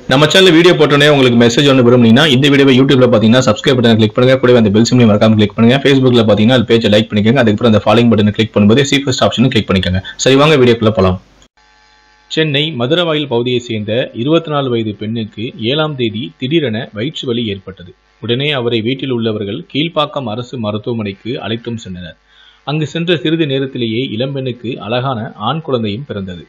நம்ம channel video போட்டோன்னே உங்களுக்கு மெசேஜ் ஒன்று விரும்புனீங்கன்னா இந்த வீடியோவை யூடியூப்ல பார்த்தீங்கன்னா சப்ஸ்கிரைப் பட்டன் கிளிக் பண்ணுங்க கூடவே அந்த பெல் சிம்லையும் மறக்காம கிளிக் பண்ணுங்க ஃபேஸ்புக்ல பார்த்தீங்கன்னா அது பேஜை லைக் பண்ணிக்கோங்க அதுக்கப்புறம் அந்த ஃபாலோயிங் பட்டனை கிளிக் பண்ணும்போது சி ஃபர்ஸ்ட் ஆப்ஷனும் கிளிக் பண்ணிக்கோங்க சரி வாங்க வீடியோக்குள்ள போலாம் சென்னை மதுரவாயில் பகுதியை சேர்ந்த இருபத்தி நாலு வயது பெண்ணுக்கு ஏழாம் தேதி திடீரென வயிற்று வலி ஏற்பட்டது உடனே அவரை வீட்டில் உள்ளவர்கள் கீழ்ப்பாக்கம் அரசு மருத்துவமனைக்கு அழைத்தும் சென்றனர் அங்கு சென்ற சிறிது நேரத்திலேயே இளம்பெண்ணுக்கு அழகான ஆண் குழந்தையும் பிறந்தது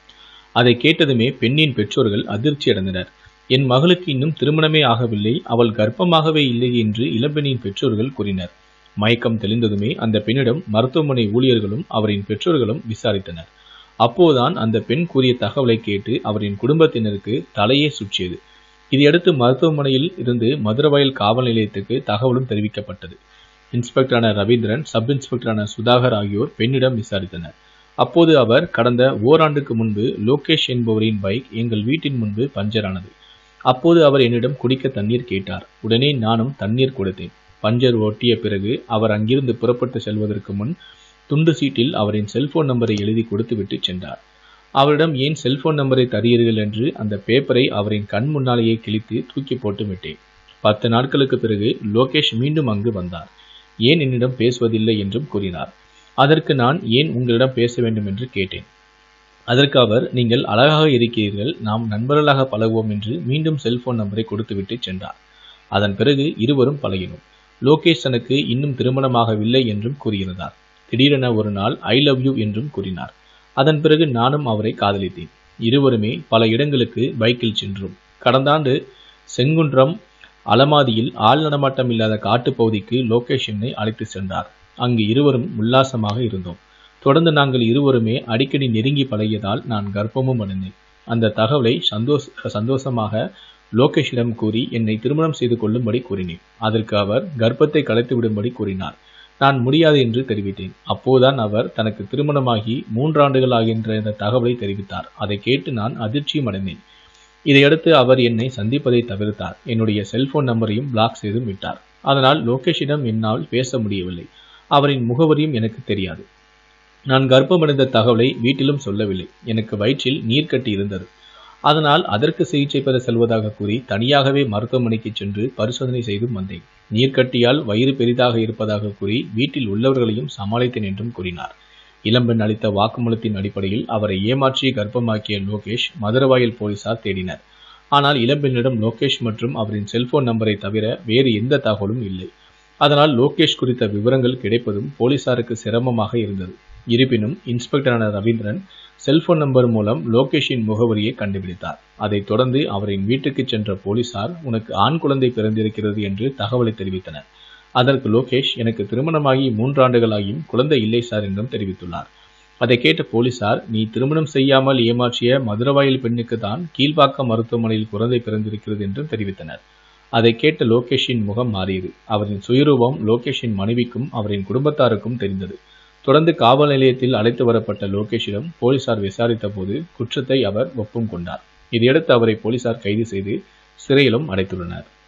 அதை கேட்டதுமே பெண்ணின் பெற்றோர்கள் அதிர்ச்சியடைந்தனர் என் மகளுக்கு இன்னும் திருமணமே ஆகவில்லை அவள் கர்ப்பமாகவே இல்லை என்று இளம்பெண்ணின் பெற்றோர்கள் கூறினர் மயக்கம் தெளிந்ததுமே அந்த பெண்ணிடம் மருத்துவமனை ஊழியர்களும் அவரின் பெற்றோர்களும் விசாரித்தனர் அப்போதுதான் அந்த பெண் கூறிய தகவலை கேட்டு அவரின் குடும்பத்தினருக்கு தலையே சுற்றியது இதையடுத்து மருத்துவமனையில் இருந்து மதுரவயல் காவல் நிலையத்துக்கு தகவலும் தெரிவிக்கப்பட்டது இன்ஸ்பெக்டரான ரவீந்திரன் சப் இன்ஸ்பெக்டரான சுதாகர் ஆகியோர் பெண்ணிடம் விசாரித்தனர் அப்போது அவர் கடந்த ஓராண்டுக்கு முன்பு லோகேஷ் என்பவரின் பைக் எங்கள் வீட்டின் முன்பு பஞ்சர் ஆனது அப்போது அவர் என்னிடம் குடிக்க தண்ணீர் கேட்டார் உடனே நானும் தண்ணீர் கொடுத்தேன் பஞ்சர் ஒட்டிய பிறகு அவர் அங்கிருந்து புறப்பட்டு செல்வதற்கு முன் துண்டு சீட்டில் அவரின் செல்போன் நம்பரை எழுதி கொடுத்துவிட்டு சென்றார் அவரிடம் ஏன் செல்போன் நம்பரை தருகிறீர்கள் என்று அந்த பேப்பரை அவரின் கண் முன்னாலேயே கிழித்து தூக்கி போட்டு விட்டேன் பத்து நாட்களுக்கு பிறகு லோகேஷ் மீண்டும் அங்கு வந்தார் ஏன் என்னிடம் பேசுவதில்லை என்றும் கூறினார் அதற்கு நான் ஏன் உங்களிடம் பேச வேண்டும் என்று கேட்டேன் அதற்கு அவர் நீங்கள் அழகாக இருக்கிறீர்கள் நாம் நண்பர்களாக பழகுவோம் என்று மீண்டும் செல்போன் நம்பரை கொடுத்துவிட்டு சென்றார் அதன் பிறகு இருவரும் பழகினோம் லோகேஷ் தனக்கு இன்னும் திருமணமாகவில்லை என்றும் கூறியிருந்தார் திடீரென ஒரு நாள் ஐ லவ் யூ என்றும் கூறினார் அதன் பிறகு நானும் அவரை காதலித்தேன் இருவருமே பல இடங்களுக்கு பைக்கில் சென்றோம் கடந்த ஆண்டு செங்குன்றம் அலமாதியில் ஆள் நடமாட்டம் இல்லாத காட்டுப்பகுதிக்கு லோகேஷ் என்னை அழைத்து சென்றார் அங்கு இருவரும் உல்லாசமாக இருந்தோம் தொடர்ந்து நாங்கள் இருவருமே அடிக்கடி நெருங்கி பழகியதால் நான் கர்ப்பமும் அடைந்தேன் அந்த தகவலை சந்தோஷ சந்தோஷமாக லோகேஷிடம் கூறி என்னை திருமணம் செய்து கொள்ளும்படி கூறினேன் அதற்கு அவர் கர்ப்பத்தை கலைத்து விடும்படி கூறினார் நான் முடியாது என்று தெரிவித்தேன் அப்போதுதான் அவர் தனக்கு திருமணமாகி மூன்றாண்டுகள் ஆகின்ற இந்த தகவலை தெரிவித்தார் அதை கேட்டு நான் அதிர்ச்சியும் அடைந்தேன் இதையடுத்து அவர் என்னை சந்திப்பதை தவிர்த்தார் என்னுடைய செல்போன் நம்பரையும் பிளாக் செய்தும் விட்டார் அதனால் லோகேஷிடம் என்னால் பேச முடியவில்லை அவரின் முகவரியும் எனக்கு தெரியாது நான் கர்ப்பமடைந்த தகவலை வீட்டிலும் சொல்லவில்லை எனக்கு வயிற்றில் நீர்க்கட்டி இருந்தது அதனால் அதற்கு சிகிச்சை பெற செல்வதாக கூறி தனியாகவே மருத்துவமனைக்கு சென்று பரிசோதனை செய்தும் வந்தேன் நீர்க்கட்டியால் வயிறு பெரிதாக இருப்பதாக கூறி வீட்டில் உள்ளவர்களையும் சமாளித்தேன் என்றும் கூறினார் இளம்பெண் அளித்த வாக்குமூலத்தின் அடிப்படையில் அவரை ஏமாற்றி கர்ப்பமாக்கிய லோகேஷ் மதுரவாயில் போலீசார் தேடினர் ஆனால் இளம்பெண்ணிடம் லோகேஷ் மற்றும் அவரின் செல்போன் நம்பரை தவிர வேறு எந்த தகவலும் இல்லை அதனால் லோகேஷ் குறித்த விவரங்கள் கிடைப்பதும் போலீசாருக்கு சிரமமாக இருந்தது இருப்பினும் இன்ஸ்பெக்டரான ரவீந்திரன் செல்போன் நம்பர் மூலம் லோகேஷின் முகவரியை கண்டுபிடித்தார் அதைத் தொடர்ந்து அவரின் வீட்டுக்கு சென்ற போலீசார் உனக்கு ஆண் குழந்தை பிறந்திருக்கிறது என்று தகவலை தெரிவித்தனர் அதற்கு லோகேஷ் எனக்கு திருமணமாகி மூன்றாண்டுகளாகியும் குழந்தை இல்லை சார் என்றும் தெரிவித்துள்ளார் அதை கேட்ட போலீசார் நீ திருமணம் செய்யாமல் ஏமாற்றிய மதுரவாயில் பெண்ணுக்கு தான் கீழ்ப்பாக்கம் மருத்துவமனையில் குழந்தை பிறந்திருக்கிறது என்றும் தெரிவித்தனர் அதை கேட்ட லோகேஷின் முகம் மாறியது அவரின் சுயரூபம் லோகேஷின் மனைவிக்கும் அவரின் குடும்பத்தாருக்கும் தெரிந்தது தொடர்ந்து காவல் நிலையத்தில் அழைத்து வரப்பட்ட லோகேஷிடம் போலீசார் விசாரித்த போது குற்றத்தை அவர் ஒப்பும் கொண்டார் இதையடுத்து அவரை போலீசார் கைது செய்து சிறையிலும் அடைத்துள்ளனர்